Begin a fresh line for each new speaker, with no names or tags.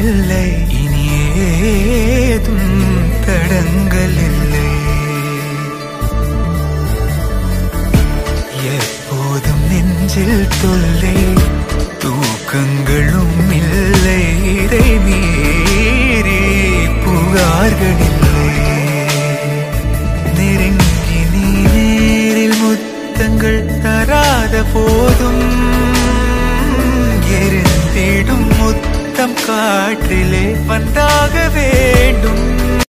இல்லை இனி ஏதும் தடங்கள் இல்லை எப்போதும் நெஞ்சில் தொல்லை தூக்கங்களும் இல்லை இதை மீறி புகார்கள் இல்லை நெருங்கி நீ நேரில் முத்தங்கள் தராத போதும் எரிந்திடும் முத்தம் காற்றிலே வந்தாக வேண்டும்